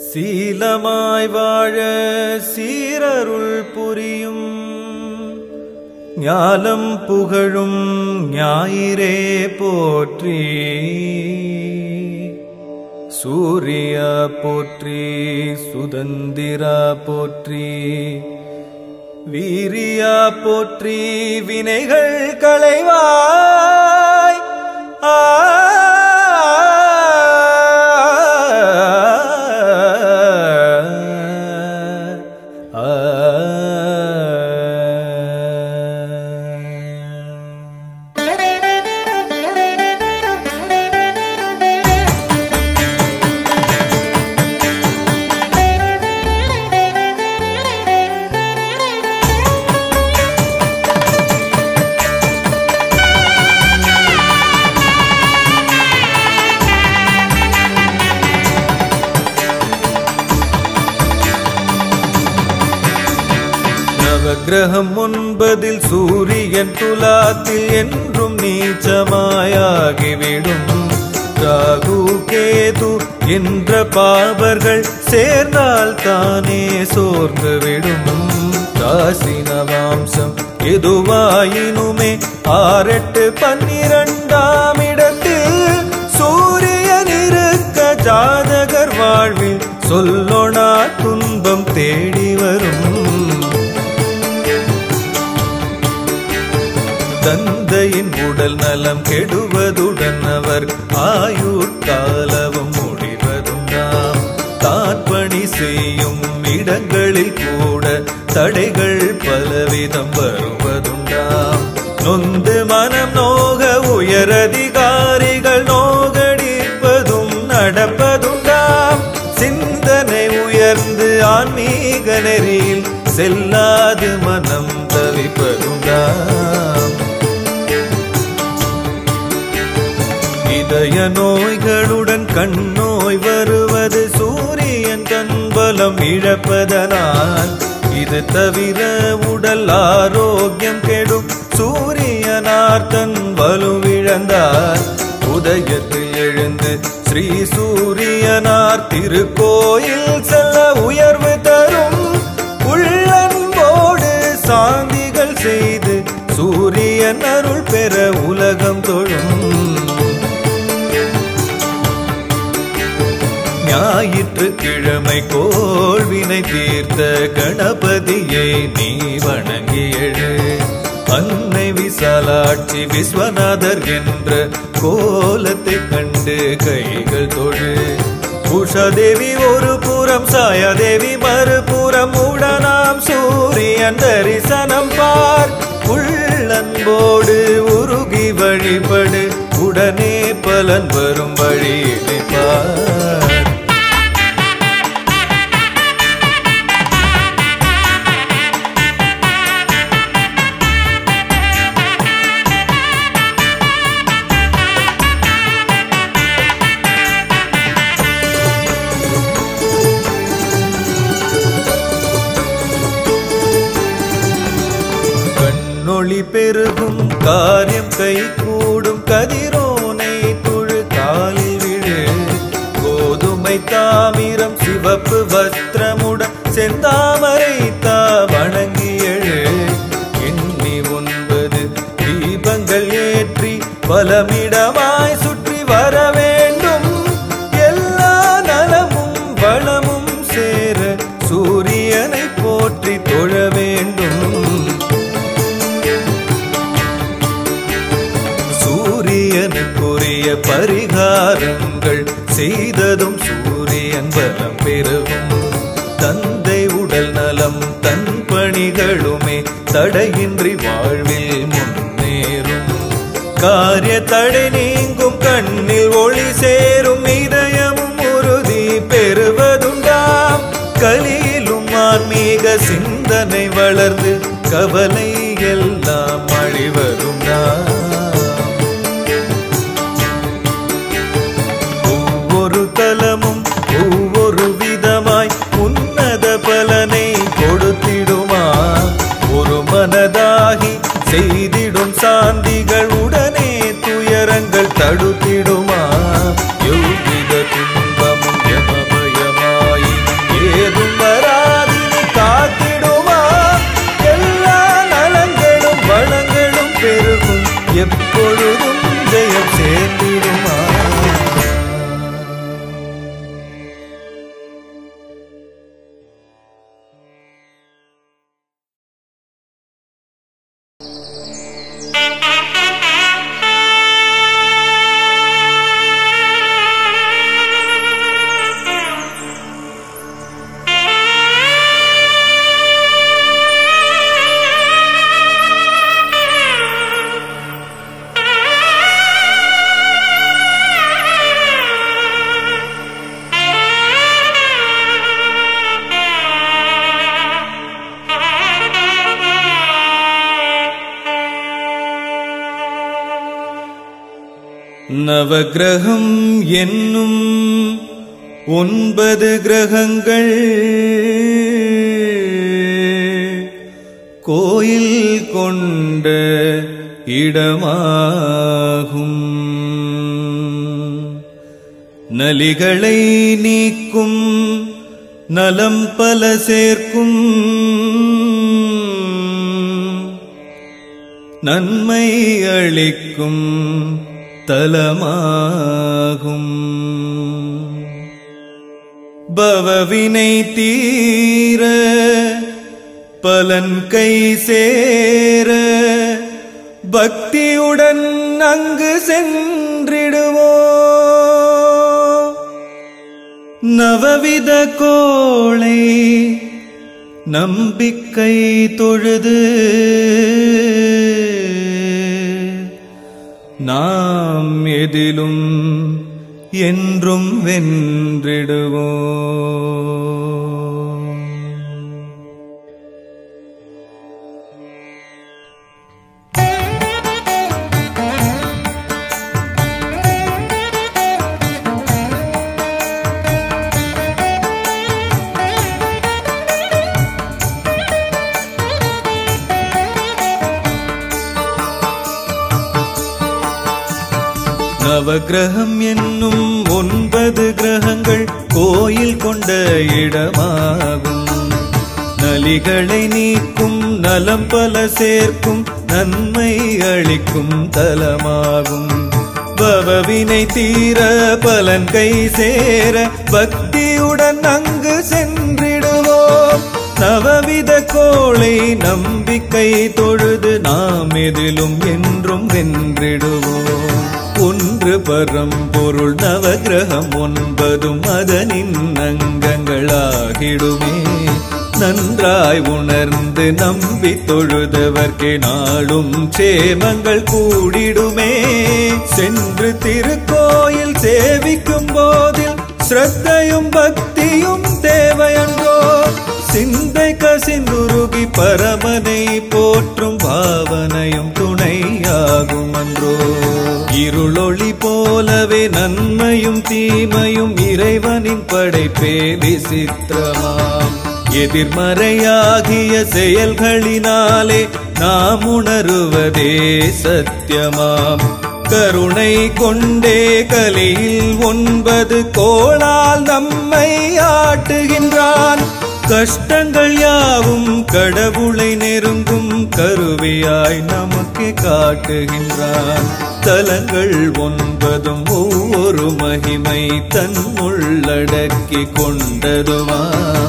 சீலமாய் வாழ சீரருள் புரியும் ஞாலம் புகழும் ஞாயிறே போற்றி சூர்யா போற்றி சுதந்திரா போற்றி வீரியா போற்றி வினைகள் களைவாய் ஆ ஆ நவக்கிரகம் ஒன்பதில் சூரியன் துலாத்தில் என்றும் நீச்சமாயாகிவிடும் ராகு கேது என்ற பாவர்கள் சேர்ந்தால் தானே சோர்ந்துவிடும் ராசி நவாம்சம் எதுவாயினுமே ஆறெட்டு பன்னிரண்டாம் இடத்தில் சூரியன் இருக்க ஜாதகர் வாழ்வில் சொல்லொணா துன்பம் தேடி வரும் தந்தையின் உடல் நலம் கெடுவதுடன் அவர் ஆயுட்காலவும் முடிவதுண்டாம் தான் பணி செய்யும் இடங்களில் கூட தடைகள் பலவிதம் வருவதுண்டாம் நொந்து மனம் நோக உயரதிகாரிகள் நோகடிப்பதும் நடப்பதுண்டாம் சிந்தனை உயர்ந்து ஆன்மீக நெறியில் செல்லாது மனம் தவிப்பதுண்டாம் இதய நோய்களுடன் கண் நோய் வருவது சூரியன் தன் பலம் இழப்பதனால் இது தவிர உடல் ஆரோக்கியம் கெடும் சூரியனார் தன் வலுவிழந்தார் உதயத்தில் எழுந்து ஸ்ரீ சூரியனார் திருக்கோயில் செல்ல உயர்வு தரும் உள்ளன்போடு சாந்திகள் செய்து சூரியன் அருள் பெற உலகம் தொழும் ஞாயிற்றுக்கிழமை கோள்வினை தீர்த்த கணபதியை நீ வணங்கி எழு அன்னை விசாலாட்சி விஸ்வநாதர் என்ற கோலத்தை கண்டு கைகள் தொழு உஷாதேவி ஒரு புறம் சாயாதேவி மறுபுறம் உடனாம் சூரியன் தரிசனம் பார் உள்ளன்போடு உருகி வழிபடு உடனே பலன் வரும் வழியினை பார் கண்ணொளி பெருகும் காரியம் கை கூடும் கதிரோனை துழு காலில் விழு கோதுமை தாமிரம் சிவப்பு வஸ்திரமுடன் செந்தாமரை தா வணங்கி எழு எண்ணி ஒன்பது தீபங்கள் ஏற்றி பலமிடமாய் சுற்றி வர வேண்டும் எல்லா நலமும் வளமும் சேர சூரியனை போற்றி தொழ வேண்டும் சூரியனுக்குரிய பரிகாரங்கள் செய்ததும் சூரியன் பலம் பெருகும் தந்தை உடல் நலம் தன் பணிகளுமே தடையின்றி வாழ்வில் முன்னேறும் காரிய தடை நீங்கும் கண்ணில் ஒளி சேரும் இதயமும் உறுதி பெறுவதுண்டாம் கலியிலும் ஆன்மீக சிந்தனை வளர்ந்து கவலை எல்லாம் அழிவதுண்டாம் ஒவ்வொரு தலமும் ஒவ்வொரு விதமாய் உன்னத பலனை கொடுத்திடுமா ஒரு மனதாகி செய்திடும் சாந்திகள் உடனே துயரங்கள் தடுத்திடுமா எவ்வித துன்பமும் யமமயமாய் நவக்கிரகம் என்னும் ஒன்பது கிரகங்கள் கோயில் கொண்ட இடமாகும் நலிகளை நீக்கும் நலம் பல சேர்க்கும் நன்மை அளிக்கும் தலமாகும் பவவினை தீர பலன் கை சேர பக்தியுடன் அங்கு சென்றிடுவோ நவவித கோளை நம்பிக்கை தொழுது நாம் எதிலும் என்றும் வென்றிடுவோம் நவக்கிரகம் என்னும் ஒன்பது கிரகங்கள் கோயில் கொண்ட இடமாகும் நலிகளை நீக்கும் நலம் பல சேர்க்கும் நன்மை அளிக்கும் தலமாகும் பவவினை தீர பலன் கை சேர பக்தியுடன் அங்கு சென்றிடுவோம் நவவித கோளை நம்பிக்கை தொழுது நாம் எதிலும் என்றும் வென்றிடுவோம் ஒன்று பரம்பொருள் நவகிரகம் ஒன்பதும் அதனின் அங்கங்களாகிடுமே நன்றாய் உணர்ந்து நம்பி தொழுதவர்க்கே நாளும் சேமங்கள் கூடிடுமே சென்று திருக்கோயில் சேவிக்கும் போதில் ஸ்ரத்தையும் பக்தியும் தேவையன்றோ சிந்தை கசிந்துருகி பரமனை போற்றும் பாவனையும் துணையாகும் அன்றோ இருளொளி போலவே நன்மையும் தீமையும் இறைவனின் படைப்பே விசித்திரமாம் எதிர்மறையாகிய செயல்களினாலே நாம் உணருவதே சத்தியமாம் கருணை கொண்டே கலியில் ஒன்பது கோளால் நம்மை ஆட்டுகின்றான் கஷ்டங்கள் யாவும் கடவுளை நெருங்கும் கருவியாய் நமக்கு காட்டுகின்றான் தலங்கள் ஒன்பதும் ஒவ்வொரு மகிமை தன்னுள்ளடக்கி கொண்டதுமா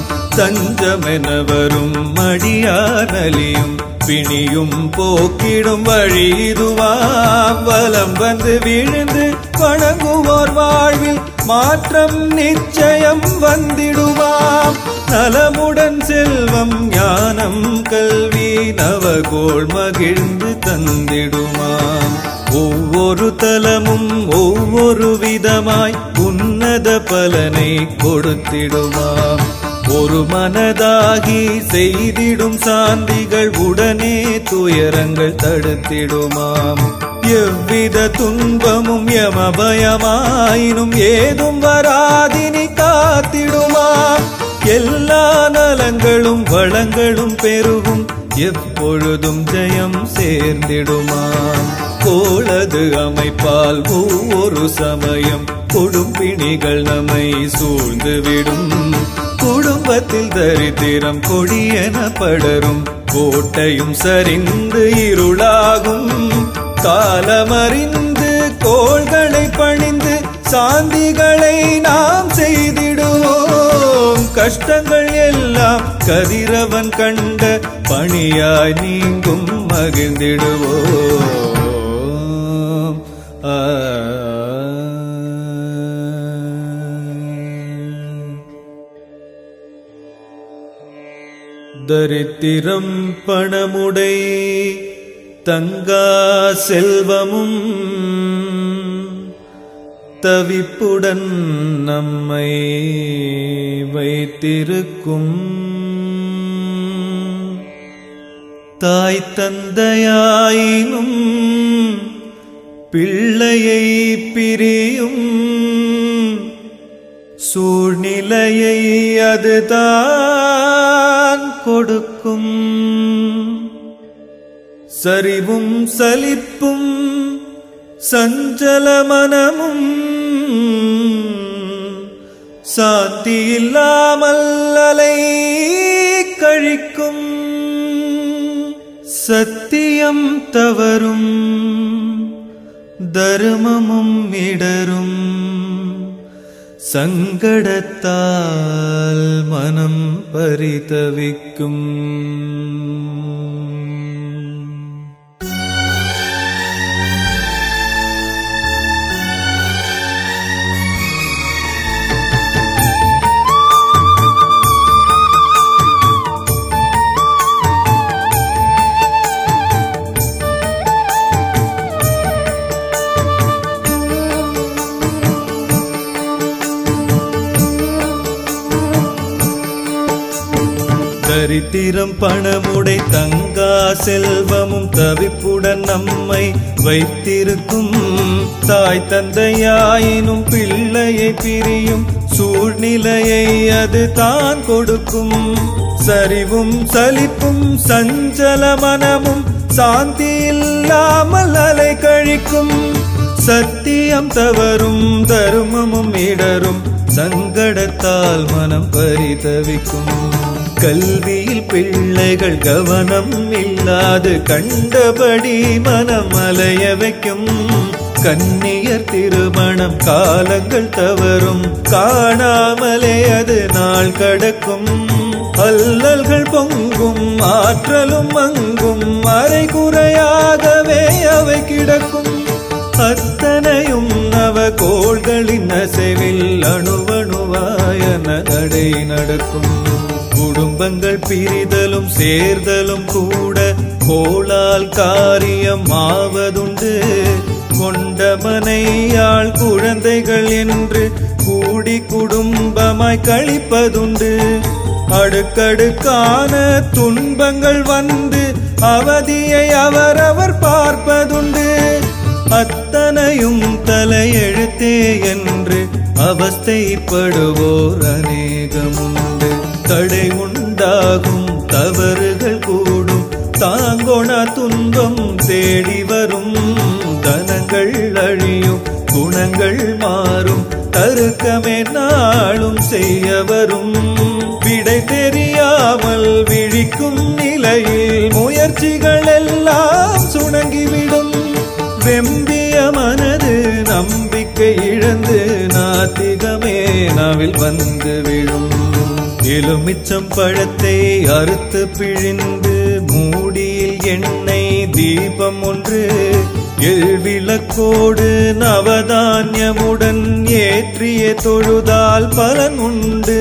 தஞ்சமென வரும் மடியானலியும் பிணியும் போக்கிடும் வழி இதுவாம் வலம் வந்து விழுந்து வணங்குவோர் வாழ்வில் மாற்றம் நிச்சயம் வந்திடுவாம் நலமுடன் செல்வம் ஞானம் கல்வி நவகோள் மகிழ்ந்து தந்திடுமாம் ஒவ்வொரு தலமும் ஒவ்வொரு விதமாய் உன்னத பலனை கொடுத்திடுமாம் ஒரு மனதாகி செய்திடும் சாந்திகள் உடனே துயரங்கள் தடுத்திடுமாம் எவ்வித துன்பமும் யமபயமாயினும் ஏதும் வராதினி காத்திடுமாம் எல்லா நலங்களும் வளங்களும் பெருகும் எப்பொழுதும் ஜெயம் சேர்ந்திடுமாம் கோளது அமைப்பால் ஒவ்வொரு சமயம் கொடும்பிணிகள் நம்மை சூழ்ந்துவிடும் குடும்பத்தில் தரித்திரம் கொடியென படரும் கோட்டையும் சரிந்து இருளாகும் காலமறிந்து கோள்களை பணிந்து சாந்திகளை நாம் செய்திடுவோம் கஷ்டங்கள் எல்லாம் கதிரவன் கண்ட பணியாய் நீங்கும் மகிழ்ந்திடுவோம் ஆ தரித்திரம் பணமுடை தங்கா செல்வமும் தவிப்புடன் நம்மை வைத்திருக்கும் தாய் தந்தையாயினும் பிள்ளையை பிரியும் சூழ்நிலையை அதுதான் கொடுக்கும் சரிவும் சலிப்பும் சஞ்சல மனமும் சாந்தி இல்லாமல் அலை கழிக்கும் சத்தியம் தவறும் தர்மமும் இடரும் சங்கடத்தால் மனம் பரிதவிக்கும் தரித்திரம் பணமுடை தங்கா செல்வமும் தவிப்புடன் நம்மை வைத்திருக்கும் தாய் தந்தையாயினும் பிள்ளையை பிரியும் சூழ்நிலையை அது தான் கொடுக்கும் சரிவும் சலிப்பும் சஞ்சல மனமும் சாந்தி இல்லாமல் அலை கழிக்கும் சத்தியம் தவறும் தருமமும் இடரும் சங்கடத்தால் மனம் பரிதவிக்கும் கல்வியில் பிள்ளைகள் கவனம் இல்லாது கண்டபடி மனம் அலைய வைக்கும் கன்னியர் திருமணம் காலங்கள் தவறும் காணாமலே அது நாள் கடக்கும் அல்லல்கள் பொங்கும் ஆற்றலும் மங்கும் அரை குறையாகவே அவை கிடக்கும் அத்தனையும் நவ கோள்களின் அசைவில் அணுவணுவாய நடை நடக்கும் குடும்பங்கள் பிரிதலும் சேர்தலும் கூட கோளால் காரியம் ஆவதுண்டு கொண்டமனையாள் குழந்தைகள் என்று கூடி குடும்பமாய் கழிப்பதுண்டு அடுக்கடுக்கான துன்பங்கள் வந்து அவதியை அவரவர் பார்ப்பதுண்டு அத்தனையும் தலையெழுத்தே என்று அவஸ்தைப்படுவோர் அநேகமுண்டு தடை உண்டாகும் தவறுகள் கூடும் தாங்கோண துன்பம் தேடி வரும் தனங்கள் அழியும் குணங்கள் மாறும் தருக்கமே நாளும் செய்ய வரும் விடை தெரியாமல் விழிக்கும் நிலையில் முயற்சிகள் எல்லாம் சுணங்கிவிடும் வெம்பிய மனது நம்பிக்கை இழந்து நாத்திகமே நாவில் வந்து விழும் எலுமிச்சம் பழத்தை அறுத்து பிழிந்து மூடியில் எண்ணெய் தீபம் ஒன்று எழுவிளக்கோடு நவதானியமுடன் ஏற்றிய தொழுதால் பலன் உண்டு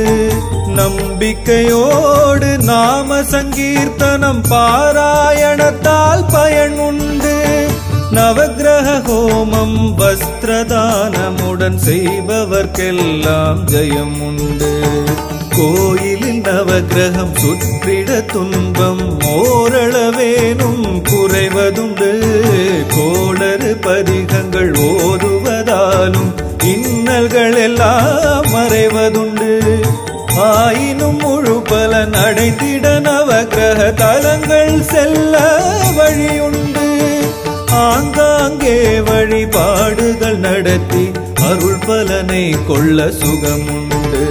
நம்பிக்கையோடு நாம சங்கீர்த்தனம் பாராயணத்தால் பயன் உண்டு நவக்கிரக ஹோமம் வஸ்திரதானமுடன் செய்பவர்க்கெல்லாம் ஜெயம் உண்டு கோயிலில் நவக்கிரகம் சுற்றிட துன்பம் ஓரளவேனும் குறைவதுண்டு கோளறு பதிகங்கள் ஓதுவதாலும் இன்னல்கள் எல்லாம் மறைவதுண்டு ஆயினும் முழு பலன் அடைந்திட நவக்கிரக தலங்கள் செல்ல வழியுண்டு ஆங்காங்கே வழிபாடுகள் நடத்தி அருள் பலனை கொள்ள சுகமுண்டு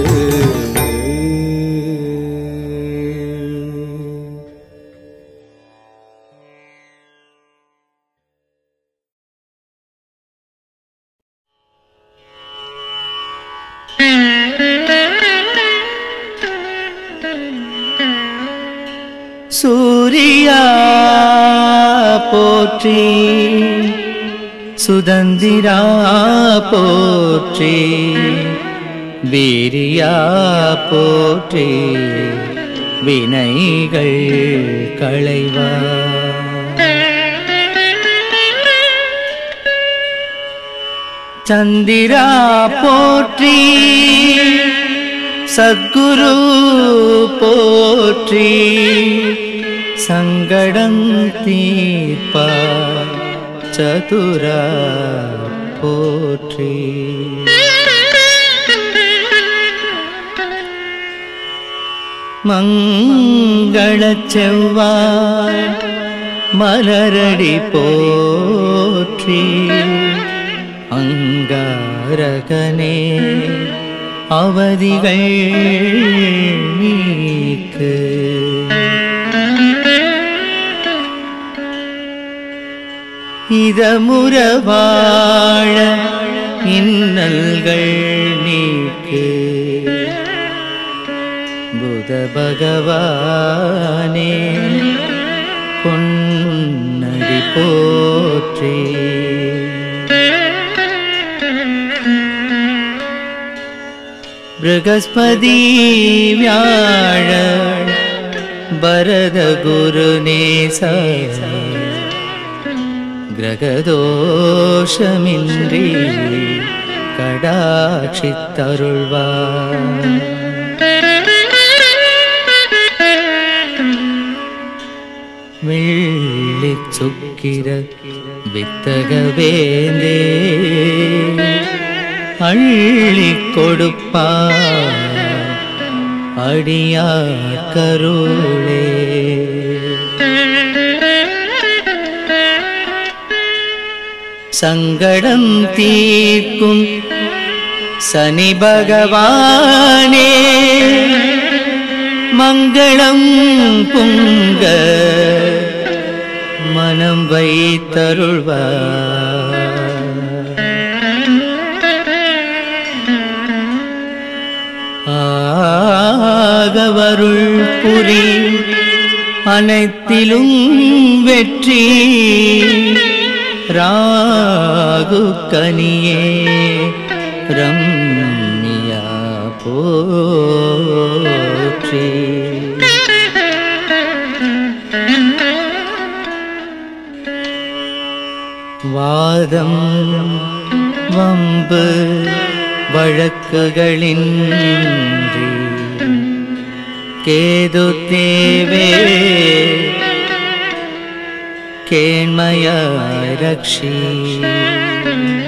சூரியா போற்றி சுதந்திரா போற்றி வீரியா போற்றி வினைகள் களைவா சந்திரா போற்றி சத்குரு போற்றி சங்கடம் தீர்ப்பார் சதுரா போற்றி மங்களச் செவ்வாய் மலரடி போற்றி அங்காரகனே அவதிகள் நீக்கு இதமுறவாழ இன்னல்கள் நீக்கு புத பகவானே பொன்னடி போற்றி बृहस्पति व्याळ भरद गुरुनेस கிரகதோஷமின்றி கடாட்சித்தருள்வார் வெள்ளிச் சுக்கிர வித்தக வேந்தே அள்ளிக் கொடுப்பார் அடியார் கருளே சங்கடம் தீர்க்கும் சனி பகவானே மங்களம் பொங்க மனம் வைத்தருள்வார் ஆகவருள் புரி அனைத்திலும் வெற்றி ராகு கனியே ரம்யா போற்றி வாதம் வம்பு வழக்குகளின்றி கேது தேவே கேண்மய ரக்ஷி